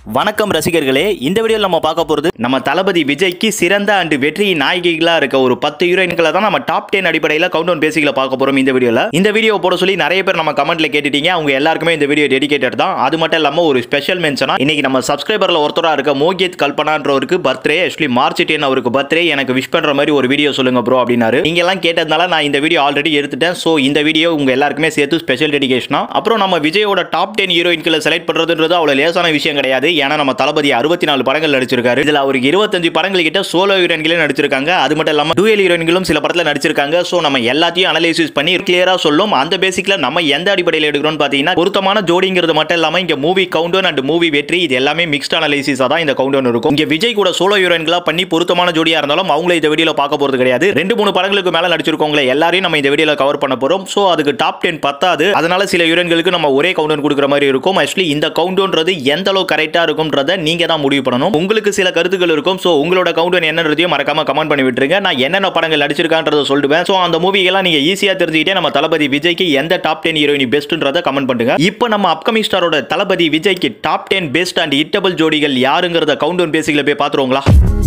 வணக்கம் ரசிகர்களே இந்த வீடியோவில் நம்ம பார்க்க போகிறது நம்ம தளபதி விஜய்க்கு சிறந்த அண்டு வெற்றி நாயகிகளாக இருக்க ஒரு பத்து ஹீரோயின்களை தான் நம்ம டாப் டென் அடிப்படையில் கவுண்ட் டவுன் பேசிக்கல பார்க்க போகிறோம் இந்த வீடியோவில் இந்த வீடியோ போட சொல்லி நிறைய பேர் நம்ம கமெண்ட்ல கேட்டுட்டீங்க அவங்க எல்லாருக்குமே இந்த வீடியோ டெடிகேட்டட் தான் அது மட்டும் இல்லாமல் ஒரு ஸ்பெஷல் மென்ஷனா இன்னைக்கு நம்ம சப்ஸ்கிரைபரில் ஒருத்தராக இருக்க மோகித் கல்பனான்றவருக்கு பர்த்டே ஆக்சுவலி மார்ச் டென் அவருக்கு பர்த்டே எனக்கு விஷ் பண்ணுற மாதிரி ஒரு வீடியோ சொல்லுங்க ப்ரோ அப்படின்னாரு நீங்க எல்லாம் கேட்டதுனால நான் இந்த வீடியோ ஆல்ரெடி எடுத்துட்டேன் ஸோ இந்த வீடியோ உங்க எல்லாருக்குமே சேர்த்து ஸ்பெஷல் டெடிகேஷனா அப்புறம் நம்ம விஜயோட டாப் டென் ஹீரோயின்களை செலக்ட் பண்றதுன்றது அவ்வளவு லேசான விஷயம் கிடையாது ஏன்னா நம்ம தளபதி அறுபத்தி நாலு படங்கள் நடிச்சிருக்காரு இதுல அவருக்கு இருபத்தஞ்சு படங்கள் கிட்ட சோலோ ஹீரோயின்களே நடிச்சிருக்காங்க அது மட்டும் இல்லாம டூயல் ஹீரோயின்களும் சில படத்துல நடிச்சிருக்காங்க ஸோ நம்ம எல்லாத்தையும் அனலைசிஸ் பண்ணி கிளியரா சொல்லும் அந்த பேசிக்ல நம்ம எந்த அடிப்படையில் எடுக்கிறோம்னு பாத்தீங்கன்னா பொருத்தமான ஜோடிங்கிறது மட்டும் இல்லாம இங்க மூவி கவுண்டவுன் அண்ட் மூவி வெற்றி இது எல்லாமே மிக்ஸ்ட் அனலைசிஸா தான் இந்த கவுண்டவுன் இருக்கும் இங்க விஜய் கூட சோலோ ஹீரோயின்களா பண்ணி பொருத்தமான ஜோடியா இருந்தாலும் அவங்கள இந்த வீடியோல பார்க்க போறது கிடையாது ரெண்டு மூணு படங்களுக்கு மேல நடிச்சிருக்கவங்களை எல்லாரையும் நம்ம இந்த வீடியோல கவர் பண்ண போறோம் ஸோ அதுக்கு டாப் டென் பத்தாது அதனால சில ஹீரோயின்களுக்கு நம்ம ஒரே கவுண்டவுன் கொடுக்குற மாதிரி இருக்கும் ஆக்சுவலி இந்த கவுண்டவுன்றது எந்த அளவு கரெக்டா இருக்கும்ன்றத நீங்க தான் முடிவு பண்ணணும் உங்களுக்கு சில கருத்துக்கள் இருக்கும் ஸோ உங்களோட கவுண்டவுன் என்னன்றதையும் மறக்காம கமெண்ட் பண்ணி விட்டுருங்க நான் என்னென்ன படங்கள் நடிச்சிருக்கான்றத சொல்லுவேன் ஸோ அந்த மூவிகள்லாம் நீங்க ஈஸியா தெரிஞ்சுக்கிட்டே நம்ம தளபதி விஜய்க்கு எந்த டாப் டென் ஹீரோயின் பெஸ்ட்ன்றத கமெண்ட் பண்ணுங்க இப்போ நம்ம அப்கமிங் ஸ்டாரோட தளபதி விஜய்க்கு top ten best and hittable ஜோடிகள் யாருங்கிறத கவுண்டவுன் பேசிக்கல போய் பார்த்துருவோங்களா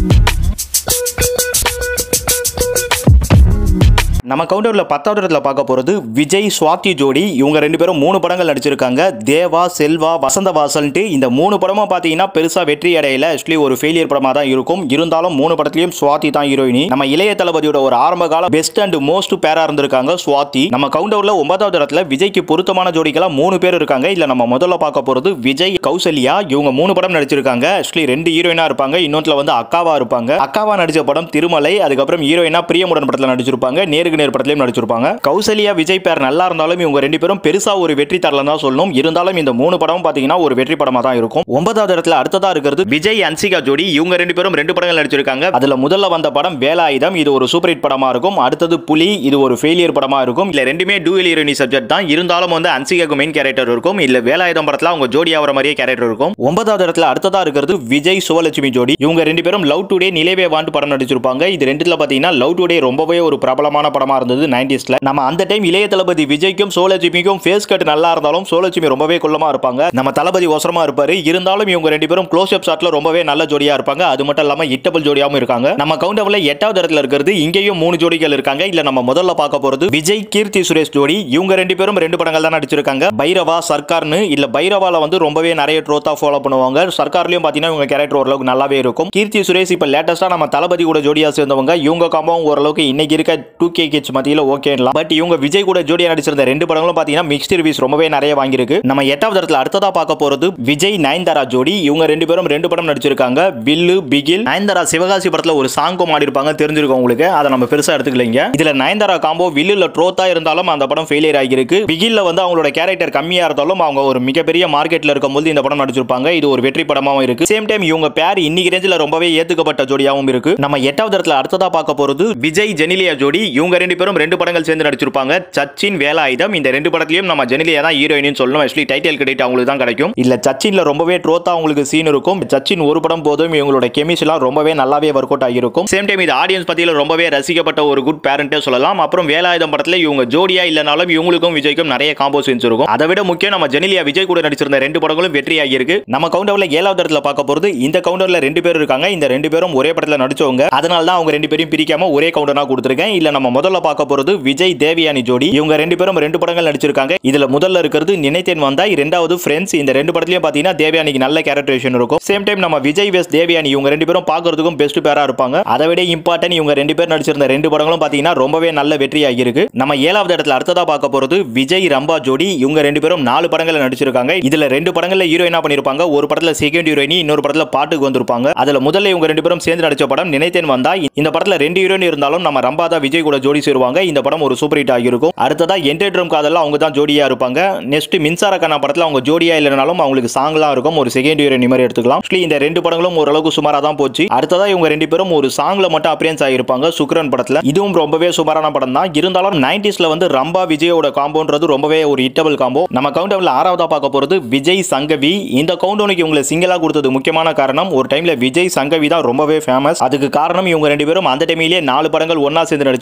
நம்ம கவுண்டரில் பத்தாவது இடத்துல பார்க்க போகிறது விஜய் சுவாதி ஜோடி இவங்க ரெண்டு பேரும் மூணு படங்கள் நடிச்சிருக்காங்க தேவா செல்வா வசந்த வாசல்ட்டு இந்த மூணு படமும் பார்த்தீங்கன்னா பெருசாக வெற்றி அடையில ஆக்சுவலி ஒரு ஃபெயிலியர் படமாக தான் இருக்கும் இருந்தாலும் மூணு படத்துலையும் சுவாதி தான் ஹீரோயினி நம்ம இளைய தளபதியோட ஒரு ஆரம்ப கால பெஸ்ட் அண்ட் மோஸ்ட் பேரா இருந்திருக்காங்க சுவாதி நம்ம கவுண்டரில் ஒன்பதாவது இடத்துல விஜய்க்கு பொருத்தமான ஜோடிகளா மூணு பேர் இருக்காங்க இல்ல நம்ம முதல்ல பார்க்க போகிறது விஜய் கௌசல்யா இவங்க மூணு படம் நடிச்சிருக்காங்க ஆக்சுவலி ரெண்டு ஹீரோயினா இருப்பாங்க இன்னொன்றுல வந்து அக்காவா இருப்பாங்க அக்காவா நடிச்ச படம் திருமலை அதுக்கப்புறம் ஹீரோயினா பிரியமுடன் படத்தில் நடிச்சிருப்பாங்க நேருக்கு நேர் படத்திலையும் நடிச்சிருப்பாங்க கௌசல்யா விஜய் பேர் நல்லா இருந்தாலும் இவங்க ரெண்டு பேரும் பெருசா ஒரு வெற்றி தரலாம் தான் சொல்லணும் இருந்தாலும் இந்த மூணு படமும் பாத்தீங்கன்னா ஒரு வெற்றி படமா தான் இருக்கும் ஒன்பதாவது இடத்துல அடுத்ததா இருக்கிறது விஜய் அன்சிகா ஜோடி இவங்க ரெண்டு பேரும் ரெண்டு படங்கள் நடிச்சிருக்காங்க அதுல முதல்ல வந்த படம் வேலாயுதம் இது ஒரு சூப்பர் ஹிட் படமா இருக்கும் அடுத்தது புலி இது ஒரு ஃபெயிலியர் படமா இருக்கும் இல்ல ரெண்டுமே டூயல் ஹீரோனி சப்ஜெக்ட் தான் இருந்தாலும் வந்து அன்சிகாக்கு மெயின் கேரக்டர் இருக்கும் இல்ல வேலாயுதம் படத்துல அவங்க ஜோடி ஆகிற மாதிரியே கேரக்டர் இருக்கும் ஒன்பதாவது இடத்துல அடுத்ததா இருக்கிறது விஜய் சுவலட்சுமி ஜோடி இவங்க ரெண்டு பேரும் லவ் டுடே நிலைவே வாண்டு படம் நடிச்சிருப்பாங்க இது ரெண்டுல பாத்தீங்கன்னா லவ் டுடே ரொம்பவே ஒரு பிரபலமான படமா இருந்தது நைன்டிஸ்ல நம்ம அந்த டைம் இளைய தளபதி விஜய்க்கும் சோலட்சுமிக்கும் ஃபேஸ் கட் நல்லா இருந்தாலும் சோலட்சுமி ரொம்பவே குள்ளமா இருப்பாங்க நம்ம தளபதி ஒசரமா இருப்பாரு இருந்தாலும் இவங்க ரெண்டு பேரும் க்ளோஸ் அப் ஷாட்ல ரொம்பவே நல்ல ஜோடியா இருப்பாங்க அது மட்டும் இல்லாம இட்டபிள் ஜோடியாவும் இருக்காங்க நம்ம கவுண்டவுல எட்டாவது இடத்துல இருக்கிறது இங்கேயும் மூணு ஜோடிகள் இருக்காங்க இல்ல நம்ம முதல்ல பார்க்க போறது விஜய் கீர்த்தி சுரேஷ் ஜோடி இவங்க ரெண்டு பேரும் ரெண்டு படங்கள் தான் நடிச்சிருக்காங்க பைரவா சர்க்கார்னு இல்ல பைரவால வந்து ரொம்பவே நிறைய ட்ரோத்தா ஃபாலோ பண்ணுவாங்க சர்க்கார்லயும் பாத்தீங்கன்னா இவங்க கேரக்டர் ஓரளவுக்கு நல்லாவே இருக்கும் கீர்த்தி சுரேஷ் இப்ப லேட்டஸ்டா நம்ம தளபதி கூட ஜோடியா சேர்ந்தவங்க இவங்க காம்பவும் ஓரளவுக்கு இன்னைக்கு இருக்க டூ கே கிட்ஸ் மத்தியில ஓகேலாம் பட் இவங்க விஜய் கூட ஜோடியா நடிச்சிருந்த ரெண்டு படங்களும் பாத்தீங்கன்னா மிக்ஸ்ட் ரிவ்யூஸ் ரொம்பவே நிறைய வாங்கியிருக்கு நம்ம எட்டாவது இடத்துல அடுத்ததா பார்க்க போறது விஜய் நயன்தாரா ஜோடி இவங்க ரெண்டு பேரும் ரெண்டு படம் நடிச்சிருக்காங்க வில்லு பிகில் நயன்தாரா சிவகாசி படத்துல ஒரு சாங்கும் ஆடி இருப்பாங்க தெரிஞ்சிருக்கும் உங்களுக்கு அதை நம்ம பெருசா எடுத்துக்கலைங்க இதுல நயன்தாரா காம்போ வில்லுல ட்ரோத்தா இருந்தாலும் அந்த படம் ஃபெயிலியர் ஆகியிருக்கு பிகில்ல வந்து அவங்களோட கேரக்டர் கம்மியா இருந்தாலும் அவங்க ஒரு மிகப்பெரிய மார்க்கெட்ல இருக்கும்போது இந்த படம் நடிச்சிருப்பாங்க இது ஒரு வெற்றி படமாவும் இருக்கு சேம் டைம் இவங்க பேர் இன்னைக்கு ரேஞ்சில் ரொம்பவே ஏத்துக்கப்பட்ட ஜோடியாவும் இருக்கு நம்ம எட்டாவது இடத்துல அடுத்ததா பார்க்க போறது விஜய் ஜெனிலியா ஜோடி இவங்க ரெண்டு பேரும் ரெண்டு படங்கள் சேர்ந்து நடிச்சிருப்பாங்க சச்சின் வேலாயுதம் இந்த ரெண்டு படத்துலயும் நம்ம ஜெனிலியா தான் ஹீரோயின் சொல்லணும் ஆக்சுவலி டைட்டில் கிரெடிட் அவங்களுக்கு தான் கிடைக்கும் இல்ல சச்சின்ல ரொம்பவே ட்ரோத்தா அவங்களுக்கு சீன் இருக்கும் சச்சின் ஒரு படம் போதும் இவங்களோட கெமிஸ்ட்ரிலாம் ரொம்பவே நல்லாவே ஒர்க் அவுட் ஆகியிருக்கும் சேம் டைம் இது ஆடியன்ஸ் பத்தியில ரொம்பவே ரசிக்கப்பட்ட ஒரு குட் பேரண்டே சொல்லலாம் அப்புறம் வேலாயுதம் படத்துல இவங்க ஜோடியா இல்லனாலும் இவங்களுக்கும் விஜய்க்கும் நிறைய காம்போ சீன்ஸ் இருக்கும் அதை விட முக்கியம் நம்ம ஜெனிலியா விஜய் கூட நடிச்சிருந்த ரெண்டு படங்களும் வெற்றி ஆகியிருக்கு நம்ம கவுண்டர்ல ஏழாவது இடத்துல பார்க்க போறது இந்த கவுண்டர்ல ரெண்டு பேர் இருக்காங்க இந்த ரெண்டு பேரும் ஒரே படத்துல நடிச்சவங்க அதனால தான் அவங்க ரெண்டு பேரும் பிரிக்காம ஒரே கவுண்டனா கொடுத்துருக்கேன் இல்ல நம்ம முதல்ல பார்க்க போறது விஜய் தேவியானி ஜோடி இவங்க ரெண்டு பேரும் ரெண்டு படங்கள் நடிச்சிருக்காங்க இதுல முதல்ல இருக்கிறது நினைத்தேன் வந்தாய் இரண்டாவது ஃப்ரெண்ட்ஸ் இந்த ரெண்டு படத்துலயும் பாத்தீங்கன்னா தேவியானிக்கு நல்ல கேரக்டரேஷன் இருக்கும் சேம் டைம் நம்ம விஜய் வெஸ் தேவியானி இவங்க ரெண்டு பேரும் பார்க்கறதுக்கும் பெஸ்ட் பேரா இருப்பாங்க அதை விட இம்பார்ட்டன் இவங்க ரெண்டு பேர் நடிச்சிருந்த ரெண்டு படங்களும் பாத்தீங்கன்னா ரொம்பவே நல்ல வெற்றி ஆகியிருக்கு நம்ம ஏழாவது இடத்துல அடுத்ததா பார்க்க போறது விஜய் ரம்பா ஜோடி இவங்க ரெண்டு பேரும் நாலு படங்கள் நடிச்சிருக்காங்க இதுல ரெண்டு படங்கள்ல ஹீரோயினா பண்ணிருப்பாங்க ஒரு படத்துல செகண்ட் ஹீரோயினி இன்னொரு படத்துல பாட்டுக்கு வந்திருப்பாங்க அதுல முதல்ல இவங்க ரெண்டு பேரும் சேர்ந்து நடிச்ச படம் நினைத்தேன் வந்தா இந்த படத்துல ரெண்டு ஹீரோயின் இருந்தாலும் நம்ம ரம்பா தான் விஜய் கூட ஜோடி சேருவாங்க இந்த படம் ஒரு சூப்பர் ஹிட் ஆகியிருக்கும் அடுத்ததா என்டர்ட்ரம் காதல்ல அவங்க தான் ஜோடியா இருப்பாங்க நெக்ஸ்ட் மின்சார கண்ணா படத்துல அவங்க ஜோடியா இல்லைனாலும் அவங்களுக்கு சாங்லாம் இருக்கும் ஒரு செகண்ட் ஹீரோயின் மாதிரி எடுத்துக்கலாம் Actually, இந்த ரெண்டு படங்களும் ஓரளவுக்கு சுமாரா தான் போச்சு அடுத்ததா இவங்க ரெண்டு பேரும் ஒரு சாங்ல மட்டும் அப்பியன்ஸ் ஆகியிருப்பாங்க சுக்ரன் படத்துல இதுவும் ரொம்பவே சுமாரான படம் தான் இருந்தாலும் நைன்டிஸ்ல வந்து ரம்பா விஜயோட காம்போன்றது ரொம்பவே ஒரு ஹிட்டபிள் காம்போ நம்ம கவுண்டவுன்ல ஆறாவதா பார்க்க போறது விஜய் சங்கவி இந்த கவுண்டவுனுக்கு இவங்களை சிங்கிளா கொடுத்தது முக்கியமான காரணம் ஒரு டைம்ல விஜய் சங்கவி தான் ரொம்பவே ஃபேமஸ் அதுக்கு காரணம் இவங்க ரெண்டு பேரும் அந்த டைமிலேயே நாலு படங்கள் ஒன்னா சேர்ந்து நடிச்சிருக்காங்க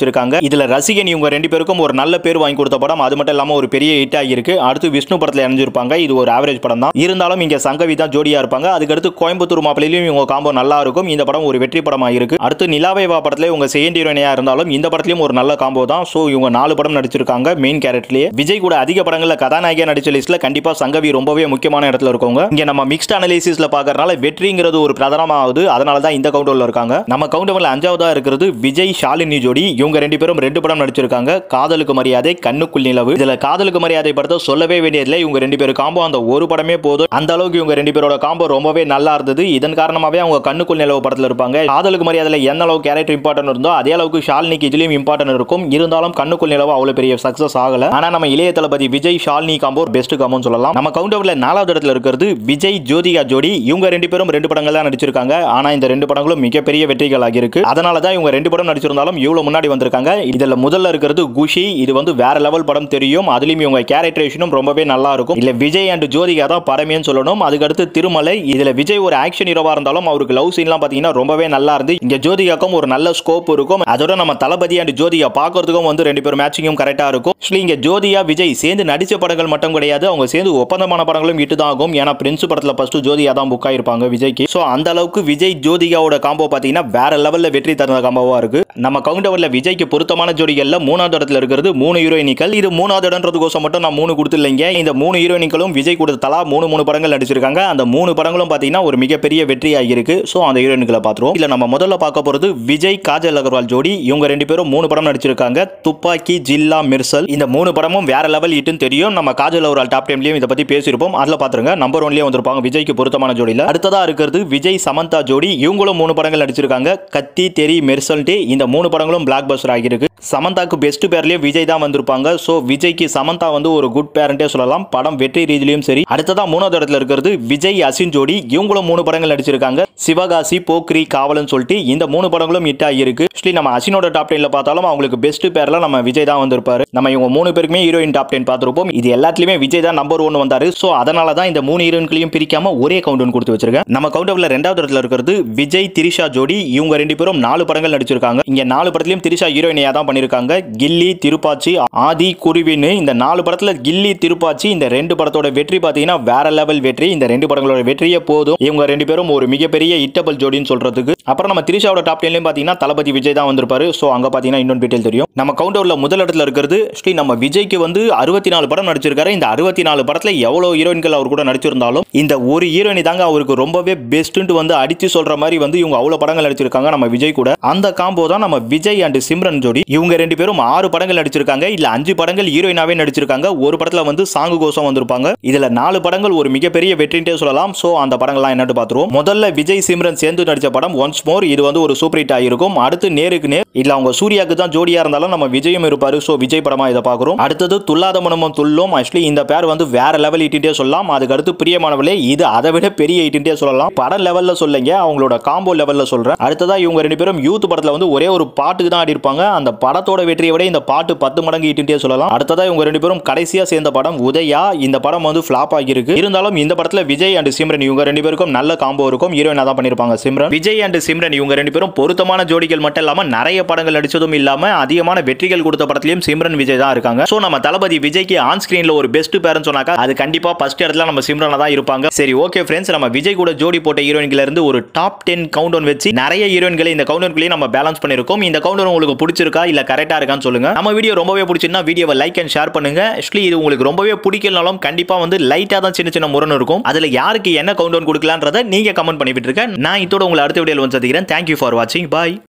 இதுல ரசிகன் இவங்க ரெண்டு பேருக்கும் ஒரு நல்ல பேர் வாங்கி கொடுத்த படம் அது மட்டும் இல்லாம ஒரு பெரிய ஹிட் ஆகியிருக்கு அடுத்து விஷ்ணு படத்துல இணைஞ்சிருப்பாங்க இது ஒரு ஆவரேஜ் படம் தான் இருந்தாலும் இங்க சங்கவி தான் ஜோடியா இருப்பாங்க அதுக்கடுத்து கோயம்புத்தூர் மாப்பிள்ளையிலும் இவங்க காம்போ நல்லா இருக்கும் இந்த படம் ஒரு வெற்றி படமா இருக்கு அடுத்து நிலாவை வா படத்துல இவங்க செகண்ட் ஹீரோயினியா இருந்தாலும் இந்த படத்துலயும் ஒரு நல்ல காம்போ தான் சோ இவங்க நாலு படம் நடிச்சிருக்காங்க மெயின் கேரக்டர்லயே விஜய் கூட அதிக படங்கள்ல கதாநாயகியா நடிச்ச லிஸ்ட்ல கண்டிப்பா சங்கவி ரொம்பவே முக்கியமான இடத்துல இருக்கவங்க இங்க நம்ம மிக்ஸ்ட் அனலிசிஸ்ல பாக்கறதுனால வெற்றிங்கிறது ஒரு பிரதானமாகுது அதனால தான் இந்த கவுண்டர்ல இருக்காங்க நம்ம கவுண்டர்ல அஞ்சாவதா இருக்கிறது விஜய் ஷாலினி ஜோடி இவங்க ரெண்டு பேரும் ரெண்டு படம் நடிச்சிருக்காங்க காதலுக்கு மரியாதை கண்ணுக்குள் நிலவு இதுல காதலுக்கு மரியாதை படத்தை சொல்லவே வேண்டியதில்லை இவங்க ரெண்டு பேரும் காம்போ அந்த ஒரு படமே போதும் அந்த அளவுக்கு இவங்க ரெண்டு பேரோட காம்போ ரொம்பவே நல்லா இருந்தது இதன் காரணமாவே அவங்க கண்ணுக்குள் நிலவு படத்துல இருப்பாங்க காதலுக்கு மரியாதையில எந்த அளவுக்கு கேரக்டர் இம்பார்ட்டன் இருந்தோ அதே அளவுக்கு ஷாலினிக்கு இதுலயும் இம்பார்ட்டன் இருக்கும் இருந்தாலும் கண்ணுக்குள் நிலவு அவ்வளவு பெரிய சக்சஸ் ஆகல ஆனா நம்ம இளைய தளபதி விஜய் ஷாலினி காம்போ பெஸ்ட் காம்போன்னு சொல்லலாம் நம்ம கவுண்டர்ல நாலாவது இடத்துல இருக்கிறது விஜய் ஜோதிகா ஜோடி இவங்க ரெண்டு பேரும் ரெண்டு படங்கள் தான் நடிச்சிருக்காங்க ஆனா இந்த ரெண்டு படங்களும் மிகப்பெரிய வெற்றிகள் ஆகியிருக்கு அதனால தான் இவங்க ரெண்டு படம் நடிச்சிருந்தாலும் இவ்வளவு முன்னாடி வந்திருக்காங்க இதுல முதல்ல இருக்கிறது குஷி இது வந்து வேற லெவல் படம் தெரியும் அதுலயும் இவங்க கேரக்டரேஷனும் ரொம்பவே நல்லா இருக்கும் இல்ல விஜய் அண்ட் ஜோதிகா தான் படமேன்னு சொல்லணும் அதுக்கடுத்து திருமலை இதுல விஜய் ஒரு ஆக்ஷன் ஹீரோவா இருந்தாலும் அவருக்கு லவ் சீன்லாம் பாத்தீங்கன்னா ரொம்பவே நல்லா இருந்து இங்க ஜோதிகாக்கும் ஒரு நல்ல ஸ்கோப் இருக்கும் அதோட நம்ம தளபதி அண்ட் ஜோதிகா பார்க்கறதுக்கும் வந்து ரெண்டு பேரும் மேட்சிங்கும் கரெக்டா இருக்கும் ஆக்சுவலி இங்க ஜோதிகா விஜய் சேர்ந்து நடிச்ச படங்கள் மட்டும் கிடையாது அவங்க சேர்ந்து ஒப்பந்தமான படங்களும் இட்டு தான் ஆகும் ஏன்னா பிரின்ஸ் படத்துல ஃபர்ஸ்ட் ஜோதிகா தான் புக் ஆயிருப்பாங்க விஜய்க்கு சோ அந்த அளவுக்கு விஜய் ஜோதிகாவோட காம்போ பாத்தீங்கன்னா வேற லெவல்ல வெற்றி தந்த காம்போவா இருக்கு நம்ம கவுண்டவர்ல விஜய்க்கு பொருத்தமான ஜோடிகள்ல மூணாவது இடத்துல இருக்கிறது மூணு ஹீரோயினிகள் இது மூணாவது இடம்ன்றதுக்கோசம் மட்டும் நான் மூணு கொடுத்துலைங்க இந்த மூணு ஹீரோயினிகளும் விஜய் கொடுத்த தலா மூணு மூணு படங்கள் நடிச்சிருக்காங்க அந்த மூணு படங்களும் பாத்தீங்கன்னா ஒரு மிகப்பெரிய வெற்றி ஆகியிருக்கு சோ அந்த ஹீரோயின்களை பாத்துருவோம் இல்ல நம்ம முதல்ல பார்க்க போறது விஜய் காஜல் அகர்வால் ஜோடி இவங்க ரெண்டு பேரும் மூணு படம் நடிச்சிருக்காங்க துப்பாக்கி ஜில்லா மிர்சல் இந்த மூணு படமும் வேற லெவல் இட்டுன்னு தெரியும் நம்ம காஜல் அகர்வால் டாப் டைம்லயும் இதை பத்தி பேசியிருப்போம் அதுல பாத்துருங்க நம்பர் ஒன்லயே வந்திருப்பாங்க விஜய்க்கு பொருத்தமான ஜோடியில அடுத்ததா இருக்கிறது விஜய் சமந்தா ஜோடி இவங்களும் மூணு படங்கள் நடிச்சிருக்காங்க கத்தி தெரி மெர்சல்ட்டு இந்த மூணு படங்களும் பிளாக் பஸ்டர் ஆகியிருக்கு சமந்தாக்கு பெஸ்ட் பேர்லயே விஜய் தான் வந்திருப்பாங்க சோ விஜய்க்கு சமந்தா வந்து ஒரு குட் பேரண்டே சொல்லலாம் படம் வெற்றி ரீதியிலும் சரி அடுத்ததா மூணாவது இடத்துல இருக்கிறது விஜய் அசின் ஜோடி இவங்களும் மூணு படங்கள் நடிச்சிருக்காங்க சிவகாசி போக்ரி காவல்னு சொல்லிட்டு இந்த மூணு படங்களும் ஹிட் ஆகியிருக்கு ஆக்சுவலி நம்ம அசினோட டாப் டென்ல பார்த்தாலும் அவங்களுக்கு பெஸ்ட் பேர்ல நம்ம விஜய் தான் வந்திருப்பாரு நம்ம இவங்க மூணு பேருக்குமே ஹீரோயின் டாப் டென் பார்த்திருப்போம் இது எல்லாத்துலயுமே விஜய் தான் நம்பர் ஒன் வந்தாரு சோ அதனால தான் இந்த மூணு ஹீரோயின்களையும் பிரிக்காம ஒரே கவுண்ட் கொடுத்து வச்சிருக்கேன் நம்ம கவுண்டர்ல ரெண்டாவது இடத்துல இருக்கிறது விஜய் திரிஷா ஜோடி இவங்க ரெண்டு பேரும் நாலு படங்கள் நடிச்சிருக்காங்க இங்க நாலு படத்துலயும் திரிஷா ஹீரோயினியா தான் பண்ணிருக்காங்க கில்லி திருப்பாச்சி ஆதி குருவின்னு இந்த நாலு படத்துல கில்லி திருப்பாச்சி இந்த ரெண்டு படத்தோட வெற்றி பாத்தீங்கன்னா வேற லெவல் வெற்றி இந்த ரெண்டு படங்களோட வெற்றியே போதும் இவங்க ரெண்டு பேரும் ஒரு மிகப்பெரிய இட்டபிள் ஜோடின்னு சொல்றதுக்கு அப்புறம் நம்ம திரிஷாவோட டாப் டென்லயும் பாத்தீங்கன்னா தளபதி விஜய் தான் வந்திருப்பாரு சோ அங்க பாத்தீங்கன்னா இன்னொரு டீடைல் தெரியும் நம்ம கவுண்டர்ல முதல் இடத்துல இருக்கிறது ஸ்ரீ நம்ம விஜய்க்கு வந்து அறுபத்தி நாலு படம் நடிச்சிருக்காரு இந்த அறுபத்தி நாலு படத்துல எவ்வளவு ஹீரோயின்கள் அவர் கூட நடிச்சிருந்தாலும் இந்த ஒரு ஹீரோயினி தாங்க அவருக்கு ரொம்பவே பெஸ்ட்னு வந்து அடிச்சு சொல்ற மாதிரி வந்து இவங்க அவ்வளவு படங்கள் நடிச்சிருக்காங்க நம்ம விஜய் கூட அந்த காம்போ தான் நம்ம விஜய் அண்ட் சிம்ரன் ஜோடி இவங்க ரெண்டு பேரும் ஆறு படங்கள் நடிச்சிருக்காங்க இல்ல அஞ்சு படங்கள் ஹீரோயினாவே நடிச்சிருக்காங்க ஒரு படத்துல வந்து சாங்கு கோசம் வந்திருப்பாங்க இதுல நாலு படங்கள் ஒரு மிகப்பெரிய வெற்றின்ட்டே சொல்லலாம் சோ அந்த படங்கள்லாம் என்னன்னு பார்த்துருவோம் முதல்ல விஜய் சிம்ரன் சேர்ந்து நடிச்ச படம் ஒன்ஸ் மோர் இது வந்து ஒரு சூப்பர் ஹிட் ஆயிருக்கும் அடுத்து நேருக்கு நேர் இல்ல அவங்க சூர்யாக்கு தான் ஜோடியா இருந்தாலும் நம்ம விஜயும் இருப்பாரு சோ விஜய் படமா இதை பார்க்குறோம் அடுத்தது துல்லாத மனமும் துள்ளும் ஆக்சுவலி இந்த பேர் வந்து வேற லெவல் ஹிட்டே சொல்லலாம் அதுக்கு அடுத்து பிரியமானவளே இது அதை விட பெரிய ஹிட்டே சொல்லலாம் படம் லெவல்ல சொல்லுங்க அவங்களோட காம்போ லெவல்ல சொல்றேன் அடுத்ததா இவங்க ரெண்டு பேரும் யூத் படத்துல வந்து ஒரே ஒரு பாட்டுக்கு தான் ஆடி இருப்பாங்க அந்த படத்தோட வெற்றியை விட இந்த பாட்டு பத்து மடங்கு ஹிட்டே சொல்லலாம் அடுத்ததா இவங்க ரெண்டு பேரும் கடைசியா சேர்ந்த படம் உதயா இந்த படம் வந்து ஃபிளாப் ஆகியிருக்கு இருந்தாலும் இந்த படத்துல விஜய் அண்ட் சிம்ரன் இவங்க ரெண்டு பேருக்கும் நல்ல காம்போ இருக்கும் ஹீரோயினா தான் பண்ணிருப்பாங்க சிம்ரன் விஜய் அண்ட் சிம்ரன் இவங்க ரெண்டு பேரும் பொருத்தமான ஜோடிகள் மட்டும் இல்லாம நிறைய படங்கள் நடிச்சதும் இல்லாம அதிகமான வெற்றிகள் கொடுத்த படத்திலயும் சிம்ரன் விஜய் தான் இருக்காங்க சோ நம்ம தளபதி விஜய்க்கு ஆன் ஸ்கிரீன்ல ஒரு பெஸ்ட் பேர்னு சொன்னாக்கா அது கண்டிப்பா ஃபர்ஸ்ட் இடத்துல நம்ம சிம்ரனா தான் இருப்பாங்க சரி ஓகே ஃப்ரெண்ட்ஸ் நம்ம விஜய் கூட ஜோடி போட்ட ஹீரோயின்ல இருந்து ஒரு டாப் டென் கவுண்ட் வச்சு நிறைய ஹீரோயின்களை இந்த கவுண்டர்குள்ளேயே நம்ம பேலன்ஸ் பண்ணிருக்கோம் இந்த கவுண்டர் உங்களுக்கு பிடிச்சிருக்கா இல்ல கரெக்டா இருக்கான்னு சொல்லுங்க நம்ம வீடியோ ரொம்பவே பிடிச்சிருந்தா வீடியோவை லைக் அண்ட் ஷேர் பண்ணுங்க ஆக்சுவலி இது உங்களுக்கு ரொம்பவே பிடிக்கலனாலும் கண்டிப்பா வந்து லைட்டா தான் சின்ன சின்ன முரண் இருக்கும் அதுல யாருக்கு என்ன கவுண்ட் கொடுக்கலான்றதை நீங்க கமெண்ட் பண்ணி விட்டுருக்க நான் இதோட உங்களை அடுத்த வீடியோவில் வந்து சந்திக்கிறேன் தேங்க்யூ ஃபார் வாட்சிங் பாய்